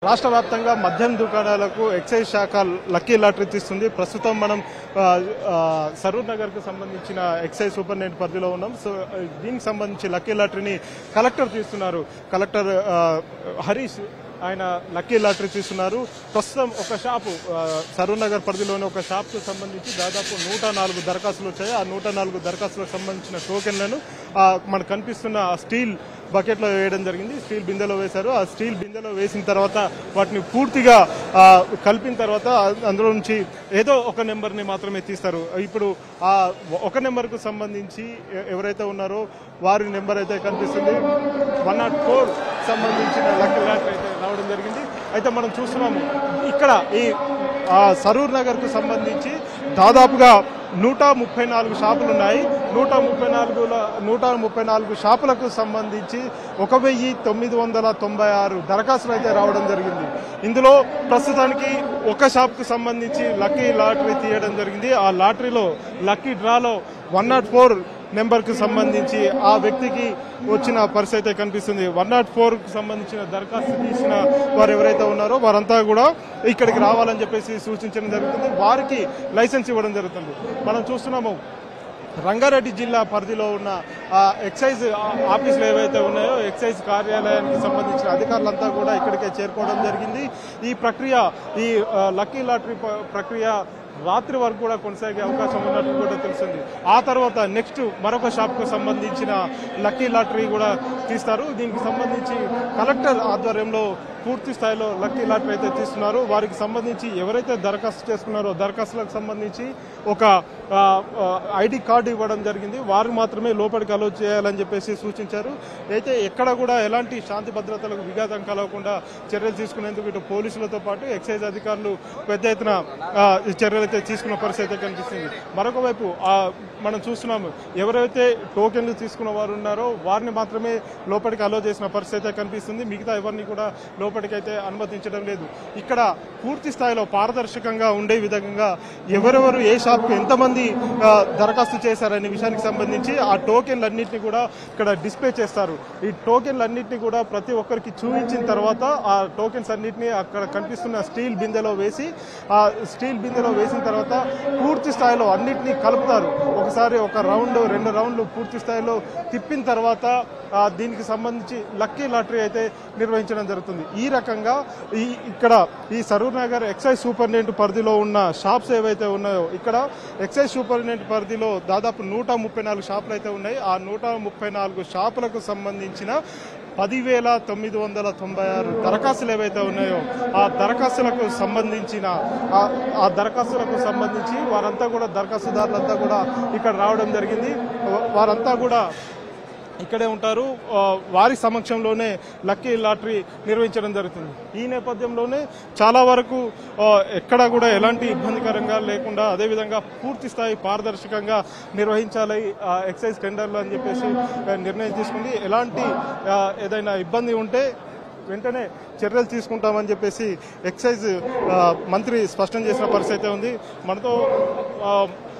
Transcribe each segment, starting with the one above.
రాష్ట్ర వ్యాప్తంగా మద్యం దుకాణాలకు ఎక్సైజ్ శాఖ లక్కీ లాటరీ తీస్తుంది ప్రస్తుతం మనం ఆ, ఆ, సరూర్ నగర్ కు సంబంధించిన ఎక్సైజ్ సూపరింటెండెంట్ పరిధిలో ఉన్నాం సో ఆ, దీనికి సంబంధించి లక్కీ లాటరీని కలెక్టర్ తీస్తున్నారు కలెక్టర్ ఆ, హరీష్ ఆయన లక్కీ లాటరీ తీస్తున్నారు ప్రస్తుతం ఒక షాపు ఆ, సరూర్ నగర్ పరిధిలోని ఒక షాప్కు సంబంధించి దాదాపు నూట నాలుగు దరఖాస్తులు వచ్చాయి ఆ నూట నాలుగు దరఖాస్తులకు సంబంధించిన టోకెన్లను ఆ, మనకు కనిపిస్తున్న ఆ స్టీల్ బకెట్లో వేయడం జరిగింది స్టీల్ బిందెలో వేశారు ఆ స్టీల్ బిందెలో వేసిన తర్వాత వాటిని పూర్తిగా ఆ, కలిపిన తర్వాత అందులో నుంచి ఏదో ఒక నెంబర్ని మాత్రమే తీస్తారు ఇప్పుడు ఆ ఒక నెంబర్కు సంబంధించి ఎ- ఎవరైతే ఉన్నారో వారి నెంబర్ అయితే కనిపిస్తుంది వన్ నాట్ ఫోర్ సంబంధించిన లక్ లాటరీ అయితే రావడం జరిగింది అయితే మనం చూస్తున్నాము ఇక్కడ ఈ ఆ, సరూర్ నగర్ కు సంబంధించి దాదాపుగా నూట ముప్పై నాలుగు షాపులు ఉన్నాయి నూట ముప్పై నాలుగుల నూట ముప్పై నాలుగు షాపులకు సంబంధించి ఒక వెయ్యి తొమ్మిది వందల తొంభై ఆరు దరఖాస్తులు అయితే రావడం జరిగింది ఇందులో ప్రస్తుతానికి ఒక షాప్కు సంబంధించి లక్కీ లాటరీ తీయడం జరిగింది ఆ లాటరీలో లక్కీ డ్రాలో వన్ నాట్ ఫోర్ నెంబర్కు సంబంధించి ఆ వ్యక్తికి వచ్చిన పరిస్థితి అయితే కనిపిస్తుంది వన్ నాట్ ఫోర్ కు సంబంధించిన దరఖాస్తు తీసిన వారు ఎవరైతే ఉన్నారో వారంతా కూడా ఇక్కడికి రావాలని చెప్పేసి సూచించడం జరుగుతుంది వారికి లైసెన్స్ ఇవ్వడం జరుగుతుంది మనం చూస్తున్నాము రంగారెడ్డి జిల్లా పరిధిలో ఉన్న ఆ, ఎక్సైజ్ ఆ- ఆఫీసులు ఏవైతే ఉన్నాయో ఎక్సైజ్ కార్యాలయానికి సంబంధించిన అధికారులంతా కూడా ఇక్కడికే చేరుకోవడం జరిగింది ఈ ప్రక్రియ ఈ ఆ, లక్కీ లాటరీ ప- ప్రక్రియ రాత్రి వరకు కూడా కొనసాగే అవకాశం ఉన్నట్టు కూడా తెలిసింది ఆ తర్వాత నెక్స్ట్ మరొక షాప్ కు సంబంధించిన లక్కీ లాటరీ కూడా తీస్తారు దీనికి సంబంధించి కలెక్టర్ ఆధ్వర్యంలో పూర్తి స్థాయిలో లక్కీ లాటరీ అయితే తీస్తున్నారు వారికి సంబంధించి ఎవరైతే దరఖాస్తు చేసుకున్నారో దరఖాస్తులకు సంబంధించి ఒక ఆ, ఆ, ఐడి కార్డు ఇవ్వడం జరిగింది వారు మాత్రమే లోపలికి అలో చేయాలని చెప్పేసి సూచించారు అయితే ఎక్కడ కూడా ఎలాంటి శాంతి భద్రతలకు విఘాతం కలగకుండా చర్యలు తీసుకునేందుకు ఇటు పోలీసులతో పాటు ఎక్సైజ్ అధికారులు పెద్ద ఎత్తున ఆ, ఈ చర్యలు అయితే తీసుకున్న పరిస్థితి అయితే కనిపిస్తుంది మరొక వైపు ఆ, మనం చూస్తున్నాము ఎవరైతే టోకెన్లు తీసుకున్న వారు ఉన్నారో వారిని మాత్రమే లోపలికి అలో చేసిన పరిస్థితి అయితే కనిపిస్తుంది మిగతా ఎవరిని కూడా లోపలికి అయితే అనుమతించడం లేదు ఇక్కడ పూర్తి స్థాయిలో పారదర్శకంగా ఉండే విధంగా ఎవరెవరు ఏ షాప్కి ఎంతమంది ఆ, దరఖాస్తు చేశారనే విషయానికి సంబంధించి ఆ టోకెన్లన్నింటినీ కూడా ఇక్కడ డిస్ప్లే చేస్తారు ఈ టోకెన్లన్నింటినీ కూడా ప్రతి ఒక్కరికి చూపించిన తర్వాత ఆ టోకెన్స్ అన్నింటినీ అక్కడ కనిపిస్తున్న స్టీల్ బిందెలో వేసి ఆ స్టీల్ బిందెలో వేసిన తర్వాత పూర్తి స్థాయిలో అన్నింటినీ కలుపుతారు ఒకసారి ఒక రౌండ్ రెండు రౌండ్లు పూర్తి స్థాయిలో తిప్పిన తర్వాత ఆ, దీనికి సంబంధించి లక్కీ లాటరీ అయితే నిర్వహించడం జరుగుతుంది ఈ రకంగా ఈ ఇక్కడ ఈ సరూర్ నగర్ ఎక్సైజ్ సూపరింటెండెంట్ పరిధిలో ఉన్న షాప్స్ ఏవైతే ఉన్నాయో ఇక్కడ ఎక్సైజ్ సూపరింటెండెంట్ పరిధిలో దాదాపు నూట ముప్పై నాలుగు షాపులు అయితే ఉన్నాయి ఆ నూట ముప్పై నాలుగు షాపులకు సంబంధించిన పదివేల తొమ్మిది వందల తొంభై ఆరు దరఖాస్తులు ఏవైతే ఉన్నాయో ఆ దరఖాస్తులకు సంబంధించిన ఆ- ఆ దరఖాస్తులకు సంబంధించి వారంతా కూడా దరఖాస్తుదారులంతా కూడా ఇక్కడ రావడం జరిగింది వా- వారంతా కూడా ఇక్కడే ఉంటారు ఆ, వారి సమక్షంలోనే లక్కీ లాటరీ నిర్వహించడం జరుగుతుంది ఈ నేపథ్యంలోనే చాలా వరకు ఆ, ఎక్కడా కూడా ఎలాంటి ఇబ్బందికరంగా లేకుండా అదేవిధంగా పూర్తి స్థాయి పారదర్శకంగా నిర్వహించాలి ఆ, ఎక్సైజ్ టెండర్లు అని చెప్పేసి ఆ, నిర్ణయం తీసుకుంది ఎలాంటి ఆ, ఏదైనా ఇబ్బంది ఉంటే వెంటనే చర్యలు తీసుకుంటామని చెప్పేసి ఎక్సైజ్ ఆ, మంత్రి స్పష్టం చేసిన పరిస్థితి అయితే ఉంది మనతో ఆ,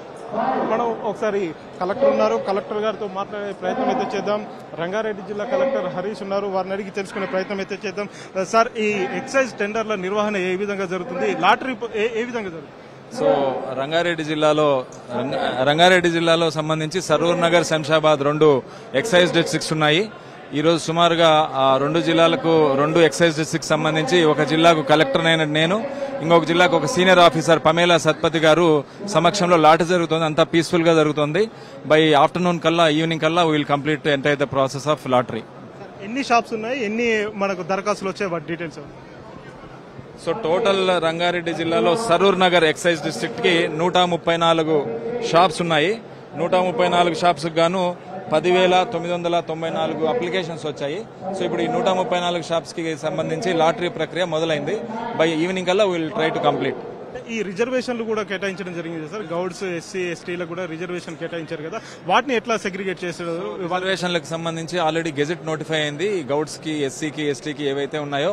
మనం ఒకసారి కలెక్టర్ ఉన్నారు కలెక్టర్ గారితో మాట్లాడే ప్రయత్నం అయితే చేద్దాం రంగారెడ్డి జిల్లా కలెక్టర్ హరీష్ ఉన్నారు వారిని అడిగి తెలుసుకునే ప్రయత్నం అయితే చేద్దాం సార్ ఈ ఎక్సైజ్ టెండర్ల నిర్వహణ ఏ విధంగా జరుగుతుంది లాటరీ ప- ఏ ఏ విధంగా జరుగుతుంది సో రంగారెడ్డి జిల్లాలో రంగ- రంగారెడ్డి జిల్లాలో సంబంధించి సరూర్ నగర్ శంషాబాద్ రెండు ఎక్సైజ్ డిస్ట్రిక్ట్స్ ఉన్నాయి ఈ రోజు సుమారుగా ఆ రెండు జిల్లాలకు రెండు ఎక్సైజ్ డిస్ట్రిక్ట్ సంబంధించి ఒక జిల్లాకు కలెక్టర్ అయిన నేను ఇంకొక జిల్లాకు ఒక సీనియర్ ఆఫీసర్ పమేలా సత్పతి గారు సమక్షంలో లాట జరుగుతుంది అంతా పీస్ఫుల్ గా జరుగుతుంది బై ఆఫ్టర్నూన్ కల్లా ఈవినింగ్ కల్లా will complete entire the process of lottery ఎన్ని షాప్స్ ఉన్నాయి ఎన్ని మనకు దరఖాస్తులు వచ్చాయి వాటి డీటెయిల్స్ సో టోటల్ రంగారెడ్డి జిల్లాలో సరూర్ నగర్ ఎక్సైజ్ డిస్ట్రిక్ట్ కి నూట ముప్పై నాలుగు షాప్స్ ఉన్నాయి నూట ముప్పై నాలుగు షాప్స్ గాను పదివేల తొమ్మిది వందల తొంభై నాలుగు అప్లికేషన్స్ వచ్చాయి సో ఇప్పుడు ఈ నూట ముప్పై నాలుగు షాప్స్ కి సంబంధించి లాటరీ ప్రక్రియ మొదలైంది బై ఈవినింగ్ కల్లా విల్ ట్రై టు కంప్లీట్ ఈ రిజర్వేషన్లు కూడా కేటాయించడం జరిగింది సార్ గౌడ్స్ ఎస్సీ ఎస్టీలకు కూడా రిజర్వేషన్ కేటాయించారు కదా వాటిని ఎట్లా సెగ్రిగేట్ చేశారు రిజర్వేషన్లకు సంబంధించి ఆల్రెడీ గెజెట్ నోటిఫై అయింది గౌడ్స్ కి ఎస్సీకి ఎస్టీకి ఏవైతే ఉన్నాయో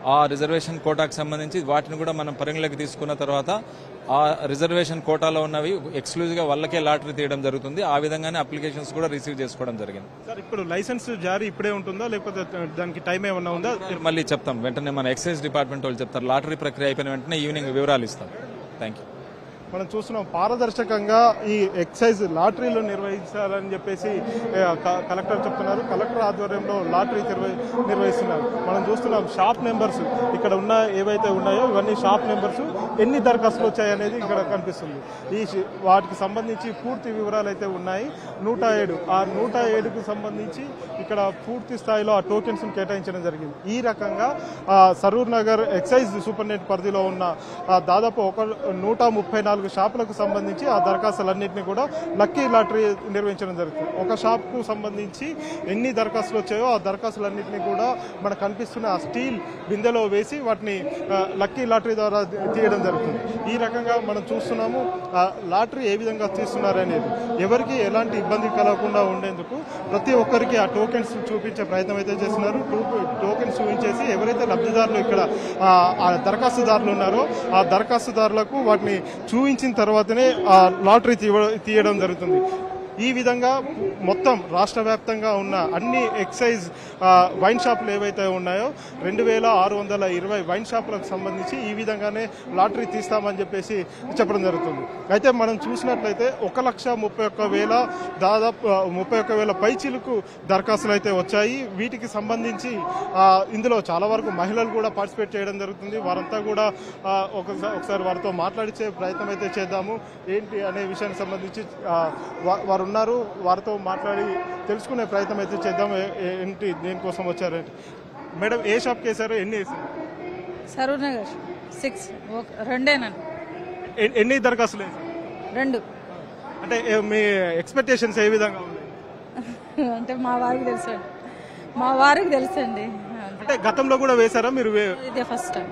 ఆ రిజర్వేషన్ కోటాకు సంబంధించి వాటిని కూడా మనం పరిగణలోకి తీసుకున్న తర్వాత ఆ రిజర్వేషన్ కోటాలో ఉన్నవి ఎక్స్క్లూజివ్గా వాళ్ళకే లాటరీ తీయడం జరుగుతుంది ఆ విధంగానే అప్లికేషన్స్ కూడా రిసీవ్ చేసుకోవడం జరిగింది సార్ ఇప్పుడు లైసెన్స్ జారీ ఇప్పుడే ఉంటుందా లేకపోతే దానికి టైం ఏమన్నా ఉందా మళ్ళీ చెప్తాం వెంటనే మన ఎక్సైజ్ డిపార్ట్మెంట్ వాళ్ళు చెప్తారు లాటరీ ప్రక్రియ అయిపోయిన వెంటనే ఈవినింగ్ వివరాలు ఇస్తాం థ్యాంక్ యూ మనం చూస్తున్నాం పారదర్శకంగా ఈ ఎక్సైజ్ లాటరీలు నిర్వహించాలని చెప్పేసి ఏ, క- కలెక్టర్ చెప్తున్నారు కలెక్టర్ ఆధ్వర్యంలో లాటరీ నిర్వ- నిర్వహిస్తున్నారు మనం చూస్తున్నాం షాప్ నెంబర్స్ ఇక్కడ ఉన్న ఏవైతే ఉన్నాయో ఇవన్నీ షాప్ నెంబర్స్ ఎన్ని దరఖాస్తులు వచ్చాయనేది ఇక్కడ కనిపిస్తుంది ఈ షి- వాటికి సంబంధించి పూర్తి వివరాలు అయితే ఉన్నాయి నూట ఏడు ఆ నూట ఏడుకు సంబంధించి ఇక్కడ పూర్తి స్థాయిలో ఆ టోకెన్స్ కేటాయించడం జరిగింది ఈ రకంగా ఆ, సరూర్ నగర్ ఎక్సైజ్ సూపరింటెండెంట్ పరిధిలో ఉన్న ఆ, దాదాపు ఒక నూట ముప్పై నాలుగు షాపులకు సంబంధించి ఆ దరఖాస్తులన్నింటినీ కూడా లక్కీ లాటరీ నిర్వహించడం జరుగుతుంది ఒక షాప్కు సంబంధించి ఎన్ని దరఖాస్తులు వచ్చాయో ఆ దరఖాస్తులన్నింటినీ కూడా మనకు కనిపిస్తున్న ఆ స్టీల్ బిందెలో వేసి వాటిని ఆ, లక్కీ లాటరీ ద్వారా తీయడం జరుగుతుంది ఈ రకంగా మనం చూస్తున్నాము ఆ, లాటరీ ఏ విధంగా తీస్తున్నారు అనేది ఎవరికి ఎలాంటి ఇబ్బంది కలగకుండా ఉండేందుకు ప్రతి ఒక్కరికి ఆ టోకెన్స్ చూపించే ప్రయత్నం అయితే చేస్తున్నారు టూ- టోకెన్స్ చూపించేసి ఎవరైతే లబ్ధిదారులు ఇక్కడ ఆ, ఆ దరఖాస్తుదారులు ఉన్నారో ఆ దరఖాస్తుదారులకు వాటిని చూపించిన తర్వాతనే ఆ లాటరీ తీయ- తీయడం జరుగుతుంది ఈ విధంగా మొత్తం రాష్ట్ర వ్యాప్తంగా ఉన్న అన్ని ఎక్సైజ్ ఆ, వైన్ షాపులు ఏవైతే ఉన్నాయో రెండు వేల ఆరు వందల ఇరవై వైన్ షాపులకు సంబంధించి ఈ విధంగానే లాటరీ తీస్తామని చెప్పేసి చెప్పడం జరుగుతుంది అయితే మనం చూసినట్లయితే ఒక లక్ష ముప్పై ఒక్క వేల దాదాపు ఆ, ముప్పై ఒక్క వేల పైచీలకు దరఖాస్తులు అయితే వచ్చాయి వీటికి సంబంధించి ఆ, ఇందులో చాలా వరకు మహిళలు కూడా పార్టిసిపేట్ చేయడం జరుగుతుంది వారంతా కూడా ఆ, ఒకసారి ఒకసారి వారితో మాట్లాడించే ప్రయత్నం అయితే చేద్దాము ఏంటి అనే విషయానికి సంబంధించి ఆ, వా- వారు ఉన్నారు వారితో మాట్లాడి తెలుసుకునే ప్రయత్నం అయితే చేద్దాం ఏ- ఏ- ఏంటి దేనికోసం వచ్చారంటే మేడం ఏ షాప్కి వేసారు ఎన్ని వేసారు సరూర్ నగర్ సిక్స్ ఒక- రెండేనండి ఎ- ఎన్ని దరఖాస్తులు వేసారు రెండు అంటే ఏ- మీ ఎక్స్పెక్టేషన్స్ ఏ విధంగా ఉన్నాయి అంటే మా వారికి తెలుసండి మా వారికి తెలుసండి అంటే గతంలో కూడా వేశారా మీరు వే- ఇదే ఫస్ట్ టైం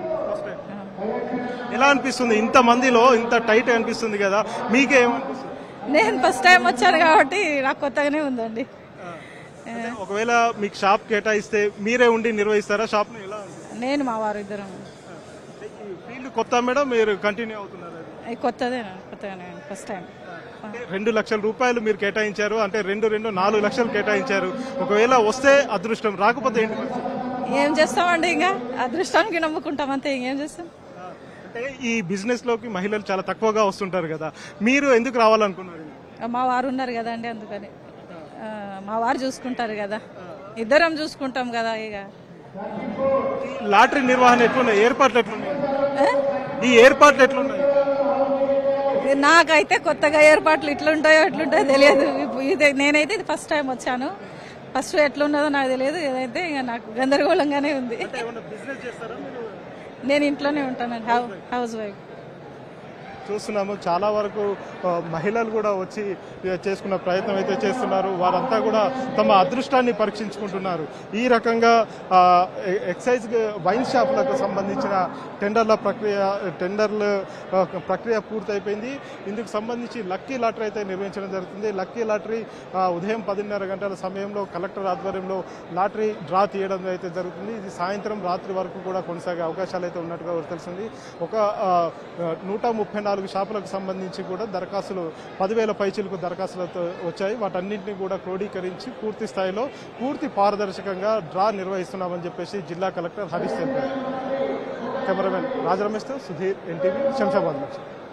ఎలా అనిపిస్తుంది ఇంత మందిలో ఇంత టైట్ అనిపిస్తుంది కదా మీకే ఏమనిపిస్తుంది నేను ఫస్ట్ టైం వచ్చాను కాబట్టి నాకు కొత్తగానే ఉందండి అంటే ఒకవేళ మీకు షాప్ కేటాయిస్తే మీరే ఉండి నిర్వహిస్తారా షాప్ ఎలా ఉంది? నేను మా వారు ఇద్దరం అంటే ఈ ఫీల్డ్ కొత్త మేడం మీరు కంటిన్యూ అవుతున్నారు ఇది కొత్తదేనండి కొత్తగానే ఫస్ట్ టైం అంటే రెండు లక్షల రూపాయలు మీరు కేటాయించారు అంటే రెండు రెండు నాలుగు లక్షలు కేటాయించారు ఒకవేళ వస్తే అదృష్టం రాకపోతే ఏంటి పరిస్థితి? ఏం చేస్తామండి ఇంకా అదృష్టానికి నమ్ముకుంటాం అంతే ఇంకేం చేస్తాం అంటే ఈ బిజినెస్ లోకి మహిళలు చాలా తక్కువగా వస్తుంటారు కదా మీరు ఎందుకు రావాలనుకున్నారు మా వారు ఉన్నారు కదండి అందుకని ఆ, మా వారు చూసుకుంటారు కదా ఇద్దరం చూసుకుంటాం కదా ఇక ఈ లాటరీ నిర్వహణ ఎట్లున్నాయి ఏర్పాట్లు ఎట్లున్నాయి ఆ? ఈ ఏర్పాట్లు ఎట్లున్నాయి నాకైతే కొత్తగా ఏర్పాట్లు ఇట్లుంటాయో ఎట్లుంటాయో తెలియదు ఇప్పుడు ఇది నేనైతే ఇది ఫస్ట్ టైం వచ్చాను ఫస్ట్ ఎట్లున్నదో నాకు తెలియదు ఏదైతే ఇక నాకు గందరగోళంగానే ఉంది అంటే ఏమన్నా బిజినెస్ చేస్తారా మీరు నేను ఇంట్లోనే ఉంటానండి హౌ హౌస్ వైఫ్ చూస్తున్నాము చాలా వరకు ఆ, మహిళలు కూడా వచ్చి ఆ, చేసుకున్న ప్రయత్నం అయితే చేస్తున్నారు వారంతా కూడా తమ అదృష్టాన్ని పరీక్షించుకుంటున్నారు ఈ రకంగా ఆ, ఎ- ఎక్సైజ్ వైన్ షాపులకు సంబంధించిన టెండర్ల ప్రక్రియ టెండర్ల ఆ, ప్రక్రియ పూర్తయిపోయింది ఇందుకు సంబంధించి లక్కీ లాటరీ అయితే నిర్వహించడం జరుగుతుంది లక్కీ లాటరీ ఆ, ఉదయం పదిన్నర గంటల సమయంలో కలెక్టర్ ఆధ్వర్యంలో లాటరీ డ్రా తీయడం అయితే జరుగుతుంది ఇది సాయంత్రం రాత్రి వరకు కూడా కొనసాగే అవకాశాలు అయితే ఉన్నట్టుగా తెలిసింది ఒక ఆ, నూట ముప్పై నాలుగు షాపులకు సంబంధించి కూడా దరఖాస్తులు పదివేల పైచీలకు దరఖాస్తులతో వచ్చాయి వాటన్నింటినీ కూడా క్రోడీకరించి పూర్తి స్థాయిలో పూర్తి పారదర్శకంగా డ్రా నిర్వహిస్తున్నామని చెప్పేసి జిల్లా కలెక్టర్ హరీష్ తెలిపారు కెమెరామెన్ రాజరమేష్తో సుధీర్ ఎన్టీవీ శంషాబాద్ నుంచి